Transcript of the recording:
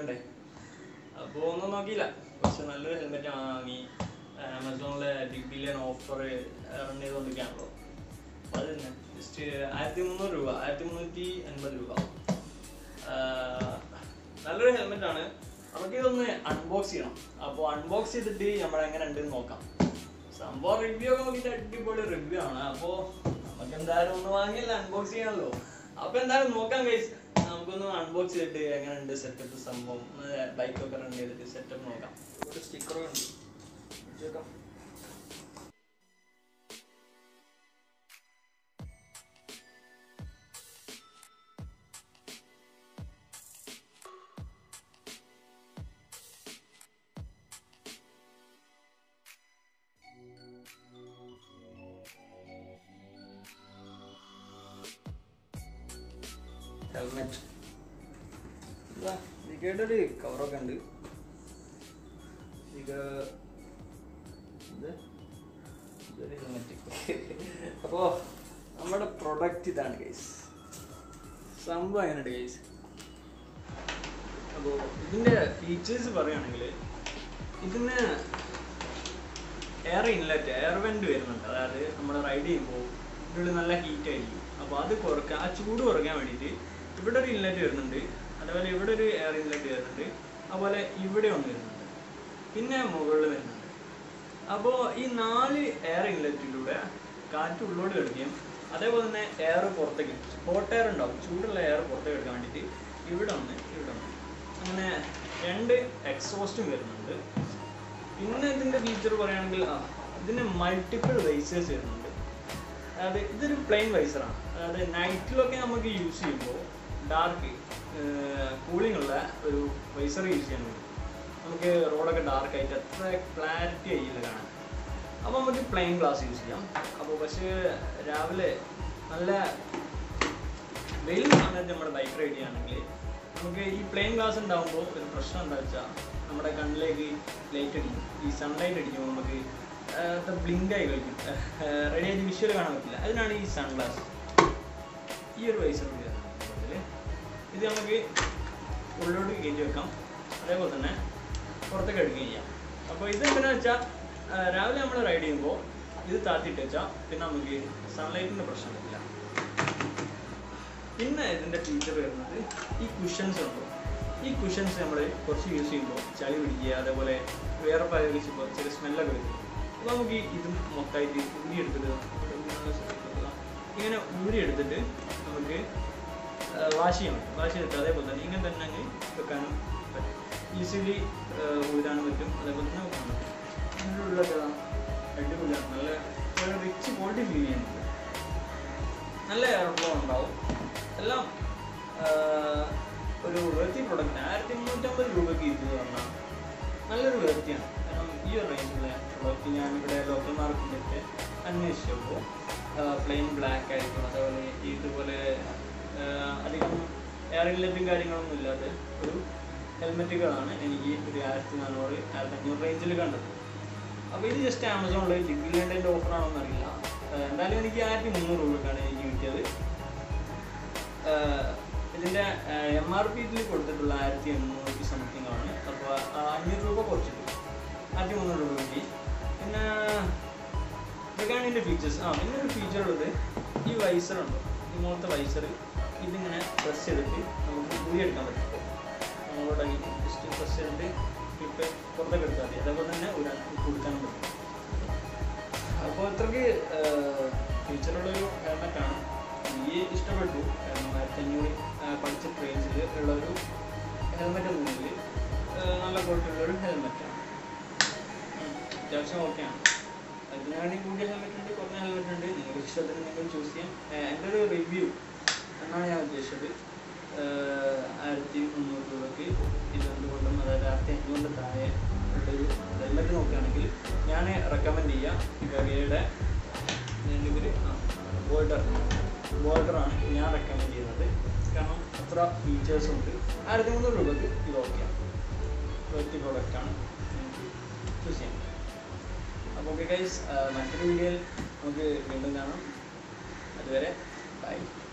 നോക്കണ്ടേ അപ്പോൾ ഒന്നും നോക്കിയില്ല പക്ഷെ നല്ലൊരു ഹെൽമെറ്റ് വാങ്ങി ആമസോണിലെ ബിഗ് ബില്യൺ ഓഫർ റൺ ചെയ്തുകൊണ്ടിരിക്കുകയാണല്ലോ അപ്പോൾ അത് തന്നെ ജസ്റ്റ് ആയിരത്തി മുന്നൂറ് രൂപ ആയിരത്തി മുന്നൂറ്റി അൻപത് രൂപ ആഹ് നല്ലൊരു ഹെൽമെറ്റ് ആണ് നമുക്ക് ഇതൊന്ന് അൺബോക്സ് ചെയ്യണം അപ്പോൾ അൺബോക്സ് ചെയ്തിട്ട് നമ്മൾ എങ്ങനെ ഉണ്ടെന്ന് നോക്കാം സംഭവം റിവ്യൂ ഒക്കെ നോക്കിയിട്ട് അടിപൊളി റിവ്യൂ ആണ് അപ്പോൾ നമുക്ക് എന്തായാലും ഒന്ന് വാങ്ങിയല്ല അൺബോക്സ് ചെയ്യണമല്ലോ അപ്പോൾ എന്തായാലും നോക്കാം ഗൈസ് നമുക്കൊന്ന് അൺബോക്സ് ചെയ്തിട്ട് എങ്ങനെ ഉണ്ട് സെറ്റപ്പ് സംഭവം ബൈക്കൊക്കെ റൺ ചെയ്തിട്ട് സെറ്റപ്പ് നോക്കാം ഒരു സ്റ്റിക്കറും ഉണ്ട് വെച്ചേക്കാം ഹെൽമെറ്റ് ഇതിക്കേണ്ട ഒരു കവറൊക്കെ ഉണ്ട് ഇത് ഇത് ഇതൊരു ഹെൽമെറ്റ് അപ്പോൾ നമ്മുടെ പ്രൊഡക്റ്റ് ഇതാണ് ഗൈസ് സംഭവം എങ്ങനെയുണ്ട് ഗൈസ് അപ്പോൾ ഇതിൻ്റെ ഫീച്ചേഴ്സ് പറയുകയാണെങ്കിൽ ഇതിന് എയർ ഇൻലെറ്റ് എയർ വെന്റ് വരുന്നുണ്ട് അതായത് നമ്മൾ റൈഡ് ചെയ്യുമ്പോൾ ഇതിനുള്ളിൽ നല്ല ഹീറ്റ് ആയിരിക്കും അപ്പോൾ അത് കുറയ്ക്കാൻ ആ ചൂട് കുറയ്ക്കാൻ വേണ്ടിയിട്ട് ഇവിടെ ഒരു ഇൻലെറ്റ് വരുന്നുണ്ട് അതേപോലെ ഇവിടെ ഒരു എയർ ഇൻലെറ്റ് വരുന്നുണ്ട് അതുപോലെ ഇവിടെ ഒന്ന് വരുന്നുണ്ട് പിന്നെ മുകളിൽ വരുന്നുണ്ട് അപ്പോൾ ഈ നാല് എയർ ഇൻലെറ്റിലൂടെ കാറ്റ് ഉള്ളോട്ട് കിടക്കുകയും അതേപോലെ തന്നെ എയർ പുറത്തേക്ക് ഹോട്ട് എയർ ഉണ്ടാവും ചൂടുള്ള എയർ പുറത്തേക്ക് എടുക്കാൻ വേണ്ടിയിട്ട് ഇവിടെ ഒന്ന് ഇവിടെ ഒന്ന് അങ്ങനെ രണ്ട് എക്സോസ്റ്റും വരുന്നുണ്ട് പിന്നെ ഇതിന്റെ ഫീച്ചർ പറയുകയാണെങ്കിൽ ആ, ഇതിന് മൾട്ടിപ്പിൾ വൈസേഴ്സ് വരുന്നുണ്ട് അതായത് ഇതൊരു പ്ലെയിൻ വൈസറാണ് അതായത് നൈറ്റിലൊക്കെ നമുക്ക് യൂസ് ചെയ്യുമ്പോൾ ഡാർക്ക് കൂളിംഗ് ഉള്ള ഒരു വൈസർ യൂസ് ചെയ്യാൻ പറ്റും നമുക്ക് റോഡൊക്കെ ഡാർക്ക് ആയിട്ട് അത്ര ക്ലാരിറ്റി ആയില്ല കാണാൻ അപ്പോൾ നമുക്ക് പ്ലെയിൻ ഗ്ലാസ് യൂസ് ചെയ്യാം അപ്പോൾ പക്ഷേ രാവിലെ നല്ല വെയിൽ സമയത്ത് നമ്മൾ ബൈക്ക് റൈഡ് ചെയ്യുകയാണെങ്കിൽ നമുക്ക് ഈ പ്ലെയിൻ ഗ്ലാസ് ഉണ്ടാകുമ്പോൾ ഒരു പ്രശ്നം എന്താ വെച്ചാൽ നമ്മുടെ കണ്ണിലേക്ക് ലൈറ്റ് അടിക്കും ഈ സൺലൈറ്റ് അടിക്കുമ്പോൾ നമുക്ക് ബ്ലിങ്ക് ആയി കളിക്കും റെഡി ആയിട്ട് വിഷ്വൽ കാണാൻ പറ്റില്ല അതിനാണ് ഈ സൺഗ്ലാസ് ഈ ഒരു പൈസ ഇത് നമുക്ക് ഉള്ളിലോട്ട് കയറ്റി വെക്കാം അതേപോലെ തന്നെ പുറത്തേക്ക് എടുക്കുകയും ചെയ്യാം അപ്പോൾ ഇത് എന്തിനാ വെച്ചാൽ രാവിലെ നമ്മൾ റൈഡ് ചെയ്യുമ്പോൾ ഇത് താത്തിയിട്ട് വെച്ചാൽ പിന്നെ നമുക്ക് സൺലൈറ്റിൻ്റെ പ്രശ്നം വരില്ല പിന്നെ ഇതിൻ്റെ ഫീച്ചർ വരുന്നത് ഈ കുഷൻസ് ഉണ്ട് ഈ കുഷൻസ് നമ്മൾ കുറച്ച് യൂസ് ചെയ്യുമ്പോൾ ചളി പിടിക്കുക അതേപോലെ വേറെ പകർച്ചപ്പോൾ ചെറിയ സ്മെല്ലൊക്കെ വരും അപ്പോൾ നമുക്ക് ഈ ഇത് മൊത്തമായിട്ട് ഊരിയെടുത്തിട്ട് ഇങ്ങനെ ഊരിയെടുത്തിട്ട് നമുക്ക് വാഷ് ചെയ്യാൻ പറ്റും വാഷ് ചെയ്തിട്ട് അതേപോലെ തന്നെ ഇങ്ങനെ തന്നെ അങ്ങ് വെക്കാനും പറ്റും ഈസിലി ഊരാനും പറ്റും അതേപോലെ തന്നെ വെക്കാൻ പറ്റും ഇതിൻ്റെ ഉള്ളിലൊക്കെ ദാ അടിപൊളിയാണ് നല്ല നല്ല റിച്ച് ക്വാളിറ്റി ഫീൽ ചെയ്യുന്നുണ്ട് നല്ല എയർ ഫ്ലോ ഉണ്ടാവും എല്ലാം ആഹ്, ഒരു വെർത്തി പ്രൊഡക്റ്റ് ആയിരത്തി മുന്നൂറ്റമ്പത് രൂപയ്ക്ക് ഇത് പറഞ്ഞാൽ നല്ലൊരു വെർത്തിയാണ് കാരണം ഈ ഒരു റേഞ്ചിലുള്ള പ്രൊഡക്റ്റ് ഞാൻ ഇവിടെ ലോക്കൽ മാർക്കറ്റിലൊക്കെ അന്വേഷിച്ചപ്പോൾ പ്ലെയിൻ ബ്ലാക്ക് ആയിരിക്കും അതേപോലെ ഇതുപോലെ ആഹ്, അധികം എയർ ഇൻലെറ്റും കാര്യങ്ങളൊന്നും ഇല്ലാത്ത ഒരു ഹെൽമെറ്റുകളാണ് എനിക്ക് ഒരു ആയിരത്തി നാനൂറ് ആയിരത്തി അഞ്ഞൂറ് റേഞ്ചിൽ കണ്ടത് അപ്പോൾ ഇത് ജസ്റ്റ് ആമസോണിൽ ഡിഗ്രിലേൻ്റെ ഓഫർ ആണോന്ന് അറിയില്ല ആഹ് എന്തായാലും എനിക്ക് ആയിരത്തി മുന്നൂറ് രൂപക്കാണ് എനിക്ക് കിട്ടിയത് ആഹ് ഇതിൻ്റെ എം ആർ പി ഇതിൽ കൊടുത്തിട്ടുള്ള ആയിരത്തി എണ്ണൂറ്റി സംതിങ് ആണ് അപ്പോൾ അഞ്ഞൂറ് രൂപ കുറച്ചിട്ടു ആയിരത്തി മുന്നൂറ് രൂപ കിട്ടി പിന്നെ ഇതൊക്കെയാണ് ഇതിൻ്റെ ഫീച്ചേഴ്സ് ആ പിന്നെ ഒരു ഫീച്ചർ ഉള്ളത് ഈ വൈസർ ഉണ്ട് ഈ മുകളത്തെ വൈസർ ഇതിങ്ങനെ പ്രസ് ചെയ്തിട്ട് നമുക്ക് ഊരിയെടുക്കാൻ പറ്റും നമ്മളോട് ജസ്റ്റ് പ്രസ് ചെയ്തിട്ട് ക്ലിപ്പ് പുറത്തേക്ക് എടുത്താൽ മതി അതേപോലെ തന്നെ ഊരാൻ കൊടുക്കാനും പറ്റും അപ്പോൾ ഇത്രയ്ക്ക് ഫീച്ചറുള്ളൊരു ഹെൽമെറ്റാണ് എനിക്ക് ഇഷ്ടപ്പെട്ടു കാരണം ആയിരത്തി അഞ്ഞൂറ് പഠിച്ച പ്രൈസിൽ ഉള്ള ഒരു ഹെൽമെറ്റ് എന്നുണ്ടെങ്കിൽ നല്ല ക്വാളിറ്റി ഉള്ള ഒരു ഹെൽമെറ്റാണ് അത്യാവശ്യം ഓക്കെയാണ് അതിനാണെങ്കിൽ കൂടിയ ഹെൽമെറ്റ് ഉണ്ട് കുറഞ്ഞ ഹെൽമെറ്റ് ഉണ്ട് നിങ്ങൾക്ക് ഇഷ്ടത്തിന് നിങ്ങൾ ചൂസ് ചെയ്യാം ഏഹ് എൻ്റെ ഒരു റിവ്യൂ എന്നാണ് ഞാൻ ഉദ്ദേശിച്ചത് ഏഹ് ആയിരത്തി മുന്നൂറ് രൂപയ്ക്ക് ഇരുപതുകൊണ്ടും അതായത് ആയിരത്തി അഞ്ഞൂറിൻ്റെ താഴെ ഉള്ളൊരു ഹെൽമെറ്റ് നോക്കുകയാണെങ്കിൽ ഞാൻ റെക്കമെൻഡ് ചെയ്യാം ഈ ഗവിയുടെ ഇതിൽ ബോൾഡർ ബോൾഡറാണ് ഞാൻ റെക്കമെൻഡ് ചെയ്യുന്നത് കാരണം അത്ര ഫീച്ചേഴ്സ് ഉണ്ട് ആയിരത്തി മുന്നൂറ് രൂപയ്ക്ക് ഇത് ഓക്കെയാണ് ക്വാളിറ്റി പ്രോഡക്റ്റാണ് ചൂസ് ചെയ്യാം അപ്പോൾ ഓക്കെ ഗൈസ് മറ്റൊരു വീഡിയോയിൽ നമുക്ക് വീണ്ടും കാണാം അതുവരെ ബൈ